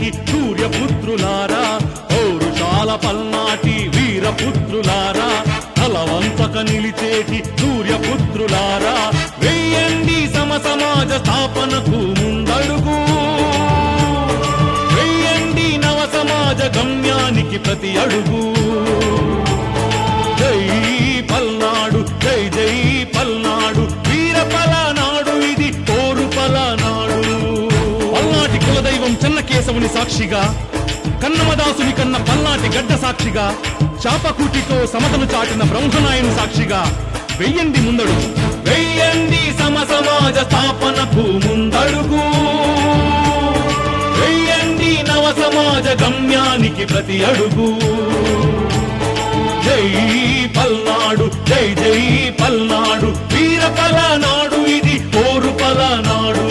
నిలిచేటి సూర్యపుత్రులారా పౌరుషాల పల్నాటి వీరపుత్రులారా తలవంతక నిలిచేటి సూర్యపుత్రులారా వెయ్యండి సమ సమాజ స్థాపనకు ముందడుగు వెయ్యండి నవ సమాజ గమ్యానికి ప్రతి అడుగు జై పల్నాడు జై జై పల్నాడు వీర పలనాడు ఇది పోరు పలనాడు పల్నాటి కులదైవం చెన్నకేశవుని సాక్షిగా కన్నమదాసుని కన్న పల్నాటి గడ్డ సాక్షిగా చాపకూటితో సమతను చాటిన బ్రహ్మనాయుని సాక్షిగా వెయ్యండి ముందడు వెయ్యండి సమ సమాజ స్థాపనకు ముందడుగు వెయ్యండి నవ సమాజ గమ్యానికి ప్రతి అడుగు జై పల్నాడు జై జై పల్నాడు వీర పలనాడు ఇది పోరు పలనాడు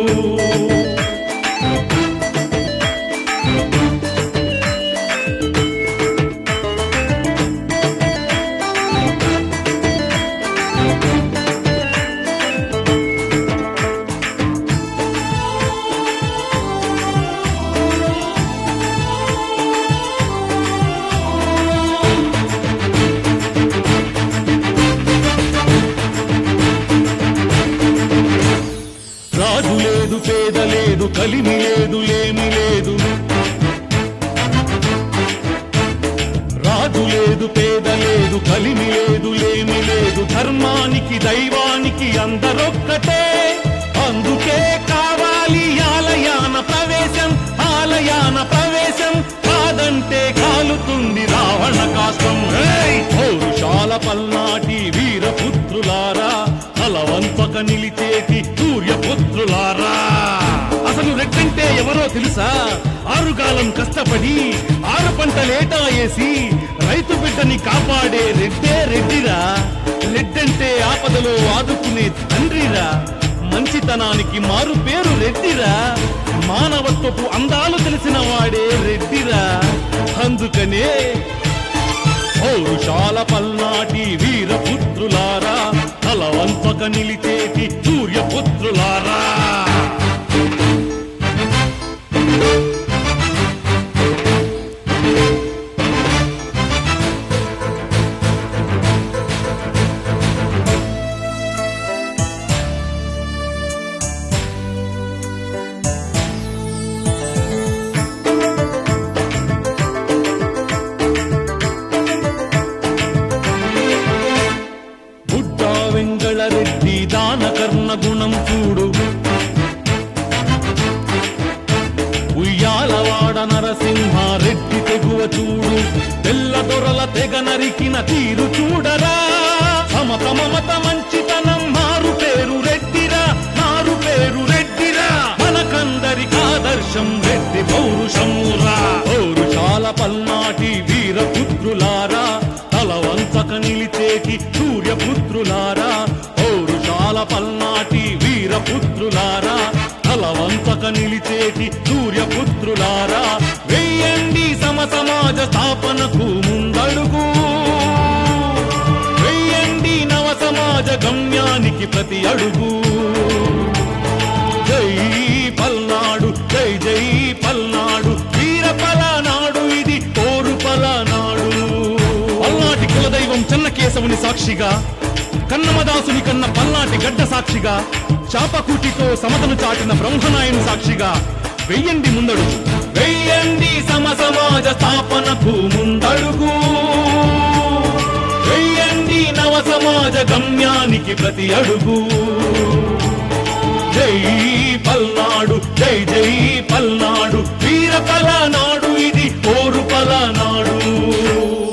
రాజు లేదు పేద లేదు కలిమి లేదు లేమి లేదు రాజు లేదు పేద లేదు కలిమి లేదు లేమి లేదు ధర్మానికి దైవానికి అందరొక్కటే అందుకే కావాలి ఆలయాన ప్రవేశం ఆలయాన ప్రవేశం కాదంటే కాలుతుంది రావణ కాష్టం ఏయ్! పౌరుషాల పల్నాటి వీరపుత్రులారా తలవంతక నిలిచేటి సూర్యపుత్రులారా అసలు రెడ్డంటే ఎవరో తెలుసా ఆరుగాలం కష్టపడి ఆరు పంటలేటా వేసి రైతు బిడ్డని కాపాడే రెడ్డే రెడ్డిరా రెడ్డంటే ఆపదలో ఆదుకునే తండ్రిరా మంచితనానికి మారు పేరు రెడ్డిరా మానవత్వపు అందాలు తెలిసిన వాడే రెడ్డిరా అందుకనే పౌరుషాల పల్నాటి వీరపుత్రులారా తలవంతక నిలిచేటి సూర్యపుత్రులారా బుడ్డ వెంగళ రెడ్డి దాన కర్ణ గుణం చూడు ఉయ్యాలవాడ నరసింహారెడ్డి తెగువ చూడు తెల్ల దొరల తెగ నరికిన తీరు చూడరా సమత మమత మంచితనం మారు పేరు రెడ్డిరా మారు పేరు రెడ్డిరా మనకందరికి ఆదర్శం రెడ్డి పౌరుషమురా పౌరుషాల పల్నాటి వీరపుత్రులారా తలవంతక నిలిచేటి సూర్యపుత్రులారా పౌరుషాల పల్నాటి వీరపుత్రులారా తలవంతక నిలిచేటి సూర్యపుత్రులారా వెయ్యండి సమ సమాజ స్థాపనకు ముందడుగు వెయ్యండి నవ సమాజ గమ్యానికి ప్రతి అడుగు జై పల్నాడు జై జై పల్నాడు వీర పలనాడు ఇది పోరు పలనాడు పల్నాటి కులదైవం చెన్నకేశవుని సాక్షిగా కన్నమదాసుని కన్న పల్నాటి గడ్డ సాక్షిగా చాపకూటితో సమతను చాటిన బ్రహ్మనాయుని సాక్షిగా వెయ్యండి ముందడు వెయ్యండి సమ సమాజ స్థాపనకు ముందడుగు వెయ్యండి నవ సమాజ గమ్యానికి ప్రతి అడుగు జై పల్నాడు జై జై పల్నాడు వీర పలనాడు ఇది పోరు పలనాడు